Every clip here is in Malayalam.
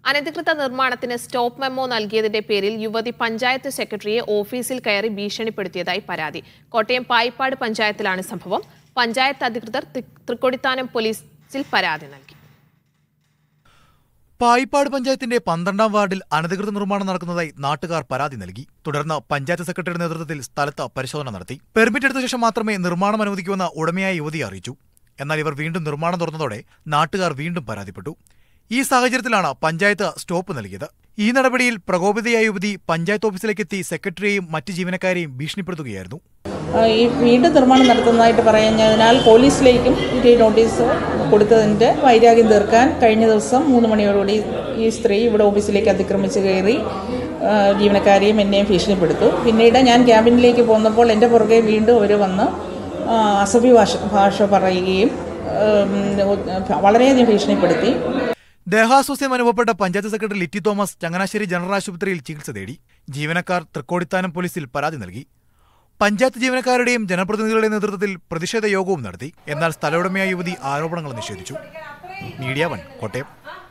അനധികൃത നിർമ്മാണത്തിന് സ്റ്റോപ്പ് മെമ്മോ നൽകിയതിന്റെ പേരിൽ യുവതി പഞ്ചായത്ത് സെക്രട്ടറിയെ ഓഫീസിൽ കയറി ഭീഷണിപ്പെടുത്തിയതായി പരാതി കോട്ടയം പായിപ്പാട് പഞ്ചായത്തിലാണ് സംഭവം പഞ്ചായത്ത് അധികൃതർ തൃ- തൃക്കൊടിത്താനം പോലീസിൽ പരാതി നൽകി പായിപ്പാട് പഞ്ചായത്തിന്റെ പന്ത്രണ്ടാം വാർഡിൽ അനധികൃത നിർമ്മാണം നടക്കുന്നതായി നാട്ടുകാർ പരാതി നൽകി തുടർന്ന് പഞ്ചായത്ത് സെക്രട്ടറിയുടെ നേതൃത്വത്തിൽ സ്ഥലത്ത് പരിശോധന നടത്തി പെർമിറ്റ് എടുത്ത ശേഷം മാത്രമേ നിർമ്മാണം അനുവദിക്കുമെന്ന് ഉടമയായ യുവതിയെ അറിയിച്ചു എന്നാൽ ഇവർ വീണ്ടും നിർമ്മാണം തുറന്നതോടെ നാട്ടുകാർ വീണ്ടും പരാതിപ്പെട്ടു ഈ സാഹചര്യത്തിലാണ് പഞ്ചായത്ത് സ്റ്റോപ്പ് നൽകിയത് ഈ നടപടിയിൽ പ്രകോപിതയായ യുവതി പഞ്ചായത്ത് ഓഫീസിലേക്കെത്തി സെക്രട്ടറിയെയും മറ്റ് ജീവനക്കാരെയും ഭീഷണിപ്പെടുത്തുകയായിരുന്നു ആ, ഈ വീണ്ടും നിർമ്മാണം നടത്തുന്നതായിട്ട് പറയുന്നതിനാൽ പോലീസിലേക്കും ഈ നോട്ടീസ് കൊടുത്തതിൻ്റെ വൈരാഗ്യം തീർക്കാൻ കഴിഞ്ഞ ദിവസം മൂന്ന് മണിയോടുകൂടി ഈ സ്ത്രീ ഇവിടെ ഓഫീസിലേക്ക് അതിക്രമിച്ച് കയറി ആ, ജീവനക്കാരെയും എന്നെയും ഭീഷണിപ്പെടുത്തു പിന്നീട് ഞാൻ ക്യാബിനിലേക്ക് പോന്നപ്പോൾ എൻ്റെ പുറകെ വീണ്ടും അവർ വന്ന് ആ, അസഭ്യ ഭാഷ ഭാഷ പറയുകയും ഉം, വളരെയധികം ഭീഷണിപ്പെടുത്തി ദേഹാസ്വാസ്ഥ്യം അനുഭവപ്പെട്ട panchayat secretary Litty Thomas Changanassery general ആശുപത്രിയിൽ ചികിത്സ തേടി ജീവനക്കാർ തൃക്കോടിത്താനം പോലീസിൽ പരാതി നൽകി പഞ്ചായത്ത് ജീവനക്കാരുടെയും ജനപ്രതിനിധികളുടെയും നേതൃത്വത്തിൽ പ്രതിഷേധ യോഗവും നടത്തി എന്നാൽ സ്ഥലവുടമയായ യുവതി ആരോപണങ്ങൾ നിഷേധിച്ചു മീഡിയ വൺ കോട്ടയം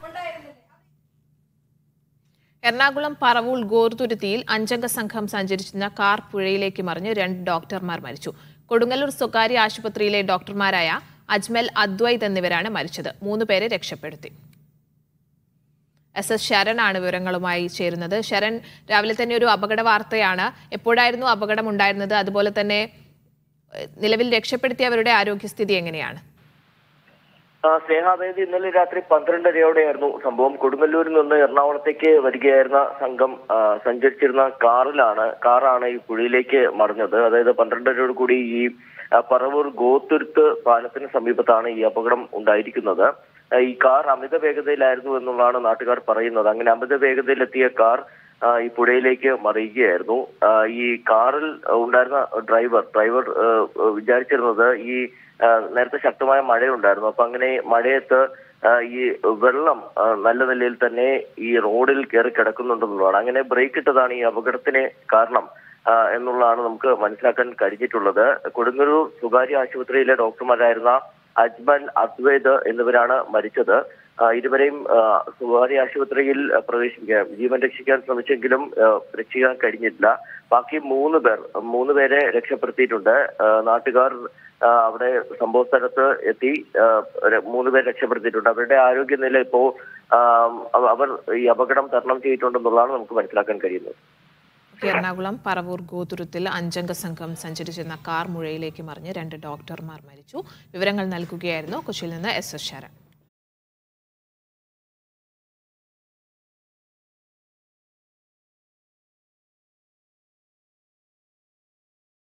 എറണാകുളം പറവൂൾ ഗോർതുരുത്തിയിൽ അഞ്ചംഗ സംഘം സഞ്ചരിച്ചിരുന്ന കാർ പുഴയിലേക്ക് മറിഞ്ഞ് രണ്ട് ഡോക്ടർമാർ മരിച്ചു കൊടുങ്ങല്ലൂർ സ്വകാര്യ ആശുപത്രിയിലെ ഡോക്ടർമാരായ അജ്മൽ അദ്വൈത് എന്നിവരാണ് മരിച്ചത് മൂന്നുപേരെ രക്ഷപ്പെടുത്തി എസ് എസ് ശരണാണ് വിവരങ്ങളുമായി ചേരുന്നത് ശരൺ രാവിലെ തന്നെ ഒരു അപകട വാർത്തയാണ് എപ്പോഴായിരുന്നു അപകടം ഉണ്ടായിരുന്നത് അതുപോലെ തന്നെ ഏഹ്, നിലവിൽ രക്ഷപ്പെടുത്തിയവരുടെ ആരോഗ്യസ്ഥിതി എങ്ങനെയാണ് ആ, സ്നേഹ അതായത് ഇന്നലെ രാത്രി പന്ത്രണ്ടരയോടെയായിരുന്നു സംഭവം കൊടുങ്ങല്ലൂരിൽ നിന്ന് എറണാകുളത്തേക്ക് വരികയായിരുന്ന സംഘം ആ, സഞ്ചരിച്ചിരുന്ന കാറിലാണ് കാറാണ് ഈ പുഴയിലേക്ക് മറിഞ്ഞത് അതായത് പന്ത്രണ്ടരയോട് കൂടി ഈ ആ, പറവൂർ ഗോത്തുരുത്ത് പാലത്തിന് സമീപത്താണ് ഈ അപകടം ഉണ്ടായിരിക്കുന്നത് ആ, ഈ കാർ അമിത വേഗതയിലായിരുന്നു എന്നുള്ളതാണ് നാട്ടുകാർ പറയുന്നത് അങ്ങനെ അമിത വേഗതയിലെത്തിയ കാർ ആ, ഈ പുഴയിലേക്ക് മറിയുകയായിരുന്നു ആ, ഈ കാറിൽ ഉണ്ടായിരുന്ന ഡ്രൈവർ ഡ്രൈവർ ആ, വിചാരിച്ചിരുന്നത് ഈ ആ, നേരത്തെ ശക്തമായ മഴയുണ്ടായിരുന്നു അപ്പൊ അങ്ങനെ മഴയത്ത് ആ, ഈ വെള്ളം ആ, നല്ല നിലയിൽ തന്നെ ഈ റോഡിൽ കയറി കിടക്കുന്നുണ്ടെന്നുള്ളതാണ് അങ്ങനെ ബ്രേക്ക് ഇട്ടതാണ് ഈ അപകടത്തിന് കാരണം ആ, എന്നുള്ളതാണ് നമുക്ക് മനസ്സിലാക്കാൻ കഴിഞ്ഞിട്ടുള്ളത് കൊടുങ്ങല്ലൂർ സ്വകാര്യ ആശുപത്രിയിലെ ഡോക്ടർമാരായിരുന്ന അജ്മൽ അദ്വൈത് എന്നിവരാണ് മരിച്ചത് ആ, ഇരുവരെയും ആ, സ്വകാര്യ ആശുപത്രിയിൽ പ്രവേശിക്കാൻ ജീവൻ രക്ഷിക്കാൻ ശ്രമിച്ചെങ്കിലും ആ, രക്ഷിക്കാൻ കഴിഞ്ഞിട്ടില്ല ബാക്കി മൂന്ന് പേർ മൂന്ന് പേരെ രക്ഷപ്പെടുത്തിയിട്ടുണ്ട് ആ, നാട്ടുകാർ ആ, അവിടെ സംഭവ സ്ഥലത്ത് എത്തി ആ, ര- മൂന്ന് പേരെ രക്ഷപ്പെടുത്തിയിട്ടുണ്ട് അവരുടെ ആരോഗ്യനില ഇപ്പോ ആ, അവ- അവർ ഈ അപകടം തരണം ചെയ്തിട്ടുണ്ടെന്നുള്ളതാണ് നമുക്ക് മനസ്സിലാക്കാൻ കഴിയുന്നത് എറണാകുളം പറവൂർ ഗോതുരുത്തിൽ അഞ്ചംഗ സംഘം സഞ്ചരിച്ചിരുന്ന കാർ മുഴയിലേക്ക് മറിഞ്ഞ് രണ്ട് ഡോക്ടർമാർ മരിച്ചു വിവരങ്ങൾ നൽകുകയായിരുന്നു കൊച്ചിയിൽ നിന്ന് എസ് എസ് ശരൺ